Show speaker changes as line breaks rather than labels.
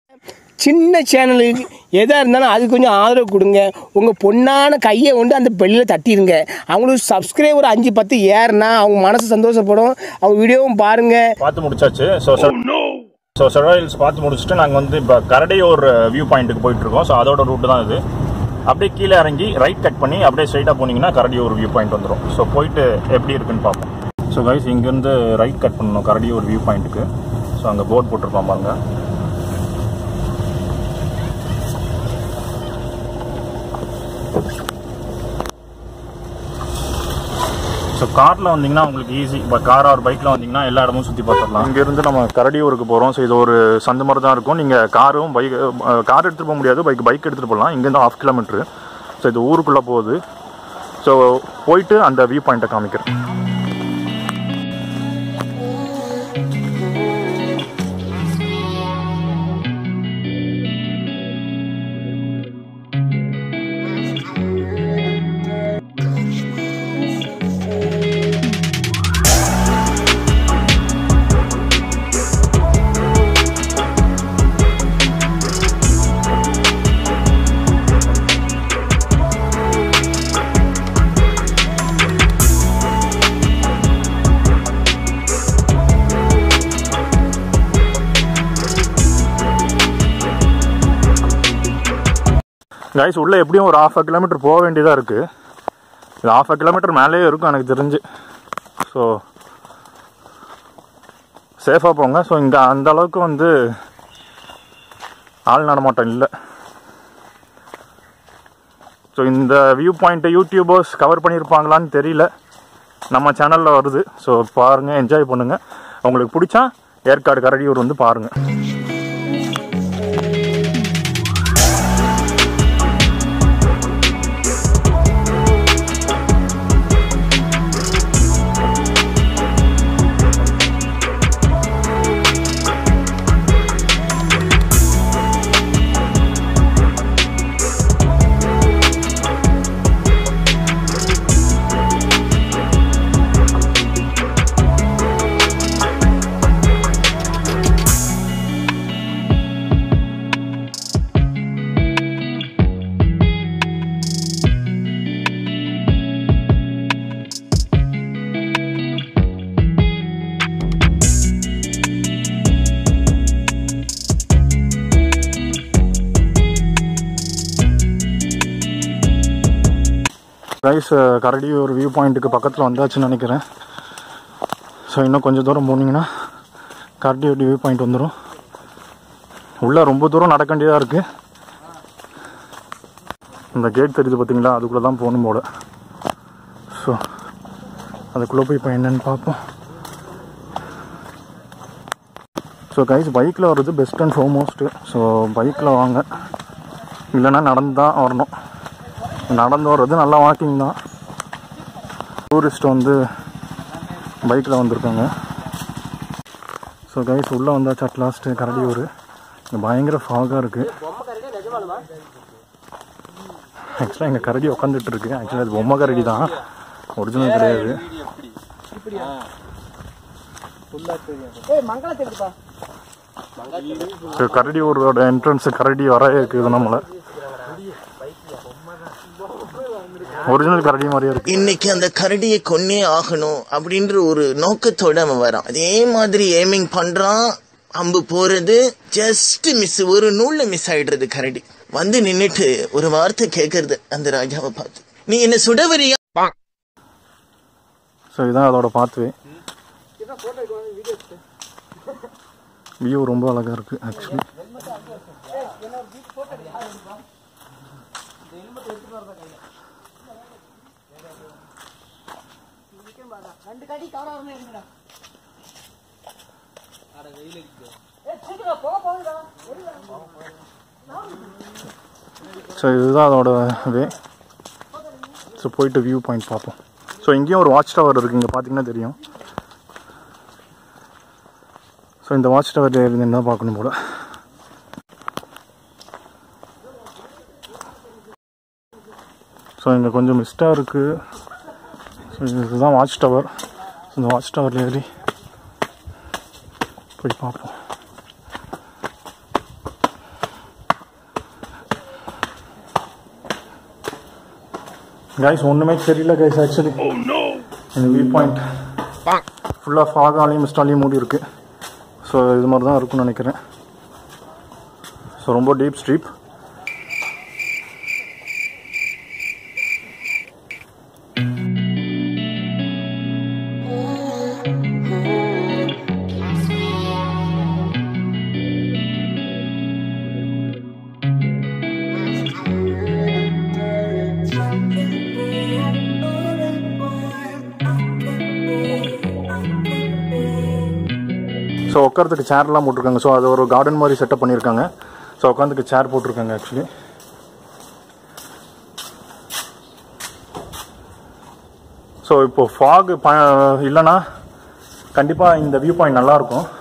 சின்ன சேனலுக்கு எதாக இருந்தாலும் அது கொஞ்சம் ஆதரவு கொடுங்க உங்கள் பொண்ணான கையை கொண்டு அந்த பெல்லில் தட்டிடுங்க அவங்களுக்கு சப்ஸ்கிரைபர் அஞ்சு பத்து ஏறுனா அவங்க மனசு சந்தோஷப்படும் அவங்க வீடியோவும் பாருங்கள்
பார்த்து முடிச்சாச்சு ஸோ ஸோ செடாயில்ஸ் பார்த்து முடிச்சுட்டு நாங்கள் வந்து இப்போ கரடையோர் வியூ பாயிண்ட்டுக்கு போயிட்டு இருக்கோம் ஸோ அதோட ரூட்டு தான் இது அப்படியே கீழே இறங்கி ரைட் கட் பண்ணி அப்படியே ஸ்ட்ரைட்டாக போனீங்கன்னா கரடியோர் வியூ பாயிண்ட் வந்துடும் ஸோ போயிட்டு எப்படி இருக்குன்னு பார்ப்போம் ஸோ கைஸ் இங்கேருந்து ரைட் கட் பண்ணணும் கரடியோர் வியூ பாயிண்ட்டுக்கு ஸோ அங்கே போர்ட் போட்டிருப்பான் பாருங்க ஸோ காரில் வந்தீங்கன்னா உங்களுக்கு ஈஸி இப்போ கார் ஆர் பைக்கில் வந்தீங்கன்னா எல்லா இடமும் சுற்றி பார்த்துடலாம் இங்கேருந்து நம்ம கரடியூருக்கு போகிறோம் ஸோ இது ஒரு சந்து மாதிரி தான் இருக்கும் நீங்கள் காரும் பைக் கார் எடுத்துகிட்டு போக முடியாது பைக் பைக் எடுத்துகிட்டு போகலாம் இங்கேருந்து ஆஃப் கிலோமீட்ரு ஸோ இது ஊருக்குள்ளே போகுது ஸோ போயிட்டு அந்த வியூ பாயிண்ட்டை காமிக்கிறேன் கைஸ் உள்ளே எப்படியும் ஒரு ஆஃப் அ கிலோமீட்டர் போக வேண்டியதாக இருக்குது இது ஆஃப் அ கிலோமீட்டர் மேலேயே இருக்கும் எனக்கு தெரிஞ்சு ஸோ சேஃபாக போங்க ஸோ இங்கே அந்த அளவுக்கு வந்து ஆள் நடமாட்டம் இல்லை ஸோ இந்த வியூ பாயிண்ட்டை யூடியூபர்ஸ் கவர் பண்ணியிருப்பாங்களான்னு தெரியல நம்ம சேனலில் வருது ஸோ பாருங்கள் என்ஜாய் பண்ணுங்கள் உங்களுக்கு பிடிச்சா ஏற்காடு கரடியூர் வந்து பாருங்கள் ரைஸ் கரடியூர் வியூ பாயிண்ட்டுக்கு பக்கத்தில் வந்தாச்சுன்னு நினைக்கிறேன் ஸோ இன்னும் கொஞ்சம் தூரம் போனீங்கன்னா கரடியூர் வியூ பாயிண்ட் வந்துடும் உள்ளே ரொம்ப தூரம் நடக்க வேண்டியதாக இருக்குது இந்த கேட் தெரியுது பார்த்தீங்களா அதுக்குள்ளே தான் போகணும் போல ஸோ அதுக்குள்ளே போய் இப்போ என்னன்னு பார்ப்போம் ஸோ கைஸ் பைக்கில் வர்றது பெஸ்ட் அண்ட் ஃபோமோஸ்ட்டு ஸோ பைக்கில் வாங்க இல்லைன்னா நடந்து தான் வரணும் நடந்து வர்றது நல்லா வாக்கிங் தான் டூரிஸ்ட் வந்து பைக்கில் வந்திருக்காங்க ஸோ கைஸ் உள்ளே வந்தாச்சு அட் லாஸ்ட்டு கரடியூர் இங்கே பயங்கர ஃபாகாக இருக்குது ஆக்சுவலாக எங்கள் கரடி உட்காந்துட்டு இருக்கு ஆக்சுவலாக அது பொம்மை கரடி தான் ஒரிஜினல் கிடையாது ஸோ கரடியூரோட என்ட்ரன்ஸ் கரடி வர இருக்குது நம்மளை ஒரிஜினல் கரடி மாதிரியே இருக்கு
இன்னைக்கு அந்த கரடியை கொன்னே ஆகணும் அப்படின்ற ஒரு நோக்கத்தோட அவன் வரான் அதே மாதிரி ஏமிங் பண்றான் அம்பு போறது ஜஸ்ட் மிஸ் ஒரு நூல்ல மிஸ் ஆயிடுறது கரடி வந்து நின்னுட்டு ஒரு வார்த்தை கேக்குறது அந்த ராஜாவை பார்த்து நீ என்ன சுடவரியா
ஸோ இதுதான் அதோட பாத்வே வியூ ரொம்ப அழகாக இருக்குது ஆக்சுவலி ஸோ இதுதான் அதோட வே ஸோ போயிட்டு வியூ பாயிண்ட் பார்ப்போம் ஸோ இங்கேயும் ஒரு வாட்ச் டவர் இருக்குது இங்கே பார்த்தீங்கன்னா தெரியும் ஸோ இந்த வாட்ச் டவர் இருந்து என்ன பார்க்கணும் போல ஸோ இங்கே கொஞ்சம் மிஸ்டாக இருக்குது ஸோ இதுதான் வாட்ச் டவர் ஸோ இந்த வாட்ச் டவரில் ஏறி போய் பார்ப்போம் கைஸ் ஒன்றுமே தெரியல கைஸ் ஆக்சுவலி இந்த வியூ பாயிண்ட் ஃபுல்லாக ஃபாகாலையும் மிஸ்டாலையும் மூடி இருக்கு ஸோ இது மாதிரி தான் இருக்கும்னு நினைக்கிறேன் ஸோ ரொம்ப டீப் ஸ்ட்ரீப் ஸோ உட்காரத்துக்கு சேர்லாம் போட்டிருக்காங்க ஸோ அது ஒரு கார்டன் மாதிரி செட்டப் பண்ணியிருக்காங்க ஸோ உட்காந்துக்கு சேர் போட்டிருக்காங்க ஆக்சுவலி ஸோ இப்போ ஃபாக் ப இல்லைன்னா கண்டிப்பாக இந்த வியூ பாயிண்ட் நல்லாயிருக்கும்